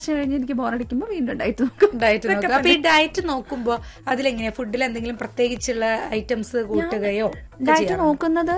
ഉച്ച കഴിഞ്ഞ് എനിക്ക് ബോറടിക്കുമ്പോൾ വീണ്ടും ഡയറ്റ് നോക്കും ഡയറ്റ് നോക്കുക അപ്പൊ ഈ ഡയറ്റ് നോക്കുമ്പോ അതിലെങ്ങനെയാ ഫുഡിൽ എന്തെങ്കിലും പ്രത്യേകിച്ചുള്ള ഐറ്റംസ് കൂട്ടുകയോ ഒക്കെ ഡയറ്റ് ചെയ്യാറുണ്ടോ? നോക്കുന്നത്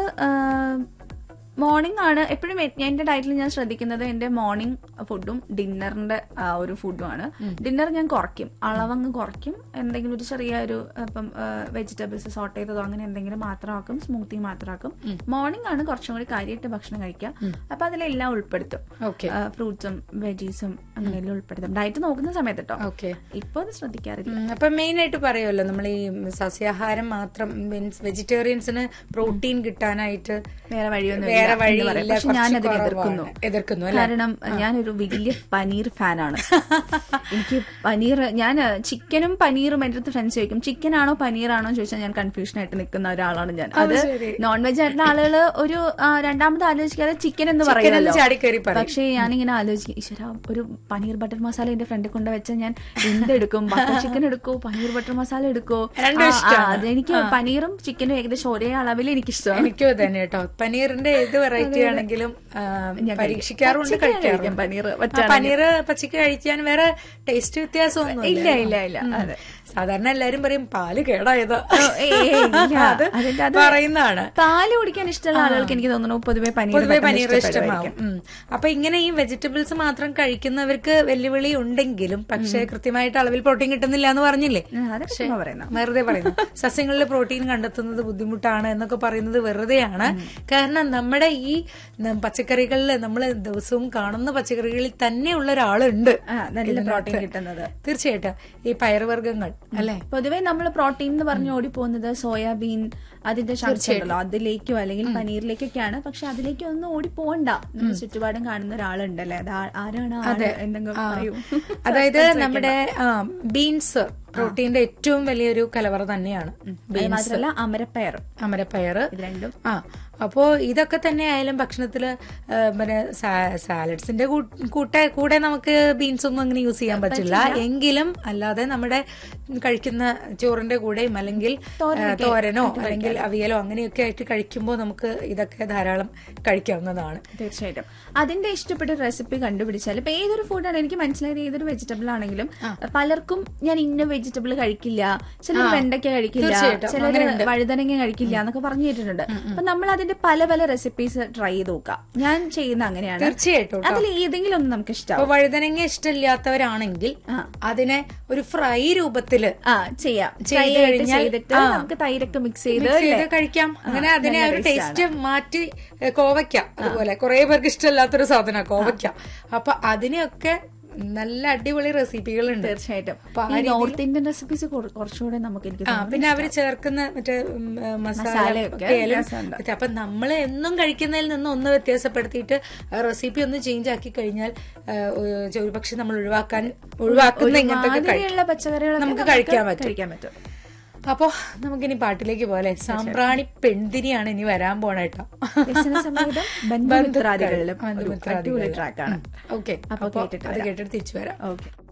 മോർണിംഗ് ആണ് എപ്പോഴും എന്റെ ഡയറ്റിൽ ഞാൻ ശ്രദ്ധിക്കുന്നത് എന്റെ മോർണിംഗ് ഫുഡും ഡിന്നറിന്റെ ആ ഒരു ഫുഡുമാണ് ഡിന്നർ ഞാൻ കുറയ്ക്കും അളവങ്ങ് കുറയ്ക്കും എന്തെങ്കിലും ഒരു ചെറിയ ഒരു ഇപ്പം വെജിറ്റബിൾസ് സോട്ട് ചെയ്തതോ അങ്ങനെ എന്തെങ്കിലും മാത്രമാക്കും സ്മൂത്തി മാത്രമാക്കും മോർണിംഗ് ആണ് കുറച്ചും കൂടി കാര്യമായിട്ട് ഭക്ഷണം കഴിക്കുക അപ്പൊ അതിലെല്ലാം ഉൾപ്പെടുത്തും Okay. ഫ്രൂട്ട്സും വെജീസും അങ്ങനെയെല്ലാം ഉൾപ്പെടുത്തും ഡയറ്റ് നോക്കുന്ന സമയത്ത് കേട്ടോ ഓക്കെ ഇപ്പൊ അത് ശ്രദ്ധിക്കാറില്ല ഉം, അപ്പൊ മെയിൻ ആയിട്ട് പറയുമല്ലോ നമ്മൾ ഈ സസ്യാഹാരം മാത്രം മീൻസ് വെജിറ്റേറിയൻസിന് പ്രോട്ടീൻ കിട്ടാനായിട്ട് വേറെ വഴിയൊന്നും വേറെ ഇല്ല എന്ന് വഴിയില്ല, പറയും. പക്ഷെ കുറച്ച് ഞാനതിനെ കുറവാണ്. എതിർക്കുന്നു എതിർക്കുന്നു അല്ലേ? കാരണം ഞാനൊരു വലിയ പനീർ ഫാനാണ് എനിക്ക് പനീർ ഞാൻ ചിക്കനും പനീറും എന്റെ അടുത്ത് ഫ്രണ്ട്സ് ചോദിക്കും ചിക്കൻ ആണോ പനീറാണോ ചോദിച്ചാൽ ഞാൻ കൺഫ്യൂഷൻ ആയിട്ട് നിൽക്കുന്ന ഒരാളാണ് ഞാൻ അത് ശരി. നോൺ വെജ് ആയിട്ടുള്ള ആളുകൾ ഒരു ആ, രണ്ടാമത് ആലോചിക്കാതെ ചിക്കൻ എന്ന് എന്ന് പറയുമല്ലോ ചാടിക്കയറി പറയും. പക്ഷേ ഞാനിങ്ങനെ ആലോചിക്കും ഈശ്വര ഒരു പനീർ ബട്ടർ മസാല എന്റെ ഫ്രണ്ടിൽ കൊണ്ട് വെച്ചാൽ ഞാൻ എന്തെടുക്കും ബട്ടർ ചിക്കൻ എടുക്കോ പനീർ ബട്ടർ മസാല എടുക്കോ രണ്ടും ആ, ആ, ഇഷ്ടാണ്. അതെനിക്ക് പനീറും ചിക്കനും ഏകദേശം ഒരേ അളവിൽ എനിക്ക് ഇഷ്ടമാണ് എനിക്കും ഇത് തന്നെ കേട്ടോ പനീറിന്റെ ഏത് വെറൈറ്റി ആണെങ്കിലും ആ, ഞാൻ പരീക്ഷിക്കാറുണ്ട് പച്ചയ്ക്ക് ഞാൻ കഴിക്കാം കഴിക്കാറുണ്ട് പനീർ ആ, പറ്റുകയാണെങ്കിൽ. പനീർ പച്ചക്ക് കഴിക്കാൻ വേറെ ടേസ്റ്റ് വ്യത്യാസമൊന്നും ഇല്ല ഇല്ല ഇല്ല അതെ സാധാരണ എല്ലാരും പറയും പാല് കേടായതാ ഏയ് ഏയ് ഇല്ല. അത് അതിന്റെ അത് പറയുന്നതാണ് പാല് കുടിക്കാൻ ഇഷ്ടമുള്ള ആളുകൾക്ക് എനിക്ക് തോന്നുന്നു പൊതുവെ പനീർ പൊതുവെ പെട്ടെന്ന് പനീർ ഇഷ്ടമാവും ഇഷ്ടപ്പെടുമായിരിക്കും. ഉം. അപ്പൊ ഇങ്ങനെ ഈ വെജിറ്റബിൾസ് മാത്രം കഴിക്കുന്നവർക്ക് വെല്ലുവിളി ഉണ്ടെങ്കിലും പക്ഷെ കൃത്യമായിട്ട് അളവിൽ പ്രോട്ടീൻ കിട്ടുന്നില്ല എന്ന് പറഞ്ഞില്ലേ ആ, അതൊക്കെ ചുമ്മാ പറയുന്നു വെറുതെ പറയുന്നു സസ്യങ്ങളിൽ പ്രോട്ടീൻ കണ്ടെത്തുന്നത് ബുദ്ധിമുട്ടാണ് എന്നൊക്കെ പറയുന്നത് വെറുതെയാണ് കാരണം നമ്മുടെ ഈ ന- പച്ചക്കറികളിൽ നമ്മൾ ദിവസവും കാണുന്ന പച്ചക്കറികളിൽ തന്നെയുള്ള ഒരാളുണ്ട് ആ, നല്ല പ്രോട്ടീൻ കിട്ടുന്നത് തീർച്ചയായിട്ടും ഈ പയറുവർഗ്ഗങ്ങൾ അല്ലെ പൊതുവെ നമ്മൾ പ്രോട്ടീൻ എന്ന് പറഞ്ഞ് ഓടിപ്പോകുന്നത് സോയാബീൻ അതിന്റെ ചങ്ക്സ് ഉണ്ടല്ലോ അതിലേക്കോ അല്ലെങ്കിൽ പനീറിലേക്കൊക്കെയാണ് പക്ഷെ അതിലേക്ക് ഒന്നും ഓടി പോകണ്ട നമ്മുടെ ചുറ്റുപാടും കാണുന്ന ഒരാളുണ്ടല്ലേ അത് ആ- ആരാണ് ആള് എന്തെങ്കിലും പറയൂ അതായത് നമ്മുടെ ബീൻസ് പ്രോട്ടീന്റെ ഏറ്റവും വലിയൊരു കലവറ തന്നെയാണ് അത് മാത്രമല്ല അമരപ്പയർ അമരപ്പയറ് ഇത് രണ്ടും ആ അപ്പോ ഇതൊക്കെ തന്നെ ആയാലും ഭക്ഷണത്തില് ആ, പിന്നെ സാലഡ്സിന്റെ കൂടെ കൂടെ നമുക്ക് ബീൻസ് ഒന്നും അങ്ങനെ യൂസ് ചെയ്യാൻ പറ്റില്ല എങ്കിലും അല്ലാതെ നമ്മുടെ കഴിക്കുന്ന ചോറിന്റെ കൂടെയും അല്ലെങ്കിൽ ആ, തോരനോ അല്ലെങ്കിൽ അവിയലോ അങ്ങനെയൊക്കെ ആയിട്ട് കഴിക്കുമ്പോൾ നമുക്ക് ഇതൊക്കെ ധാരാളം കഴിക്കാവുന്നതാണ് തീർച്ചയായിട്ടും അതിന്റെ ഇഷ്ടപ്പെട്ട റെസിപ്പി കണ്ടുപിടിച്ചാൽ ഇപ്പൊ ഏതൊരു ഫുഡാണ് എനിക്ക് മനസ്സിലായത് ഏതൊരു വെജിറ്റബിൾ ആണെങ്കിലും പലർക്കും ഞാൻ ഇന്ന വെജിറ്റബിൾ കഴിക്കില്ല ചിലർ വെണ്ടയ്ക്ക കഴിക്കില്ല തീർച്ചയായിട്ടും, ചിലർ വഴുതനങ്ങ കഴിക്കില്ല എന്നൊക്കെ പറഞ്ഞു കേട്ടിട്ടുണ്ട് അപ്പൊ നമ്മൾ അതിന്റെ പല പല റെസിപ്പീസ് ട്രൈ ചെയ്ത് നോക്കാം ഞാൻ ചെയ്യുന്ന അങ്ങനെയാണ് തീർച്ചയായിട്ടും ട്ടോ. അതിൽ ഏതെങ്കിലും ഒന്ന് നമുക്ക് അപ്പൊ ഇഷ്ടമാവും വഴുതനങ്ങ ഇഷ്ടമില്ലാത്തവരാണെങ്കിൽ അതിനെ ഒരു ഫ്രൈ രൂപത്തില് ആ ചെയ്യാം ചെയ്ത് Fry ആയിട്ട് കഴിഞ്ഞാൽ, ചെയ്തിട്ട് ആ. നമുക്ക് തൈരൊക്കെ മിക്സ് ചെയ്ത് മിക്സ് ചെയ്ത് അല്ലേ? കഴിക്കാം അങ്ങനെ ആ, അതിനെ നല്ല ഒരു taste ടേസ്റ്റ് മാറ്റി ഏ, കോവയ്ക്ക അതുപോലെ കുറെ പേർക്ക് ഇഷ്ടമില്ലാത്തൊരു സാധന കോവയ്ക്ക അപ്പൊ അതിനെയൊക്കെ നല്ല അടിപൊളി റെസിപ്പികളുണ്ട് തീർച്ചയായിട്ടും അപ്പൊ ഈ നോർത്ത് ഇന്ത്യൻ റെസിപ്പീസ് കുറച്ചുകൂടെ നമുക്ക് എനിക്ക് ആ തോന്നുന്നു പിന്നെ അവര് ചേർക്കുന്ന മറ്റേ ഉം, ഏ, മസാല മസാലയൊക്കെ ഒക്കെ ആയാലും വ്യത്യാസമുണ്ട്. ഇത് അപ്പൊ നമ്മൾ എന്നും കഴിക്കുന്നതിൽ നിന്ന് ഒന്ന് വ്യത്യാസപ്പെടുത്തിയിട്ട് റെസിപ്പി ഒന്ന് ചേഞ്ച് ആക്കി കഴിഞ്ഞാൽ ഒരുപക്ഷെ നമ്മൾ ഒഴിവാക്കാൻ ഒഴിവാക്കുന്ന ഇങ്ങനത്തെ മാതിരിയുള്ള പച്ചക്കറികളൊക്കെ നമുക്ക് കഴിക്കാൻ പറ്റും കഴിക്കാൻ പറ്റും അപ്പൊ നമുക്കിനി പാട്ടിലേക്ക് പോലെ സാമ്പ്രാണി പെൺതിരിയാണ് ഇനി വരാൻ പോണേട്ടോ വ്യസനസമേതം ബന്ധുമിത്രാദികളിലും ഒരു ബന്ധുമിത്രാദികളിലും. അടിപൊളി ട്രാക്കാണ് ഓക്കെ അപ്പൊ അപ്പൊ കേട്ടിട്ട് അത് വരാം. കേട്ടിട്ട് തിരിച്ചു വരാം ഓക്കെ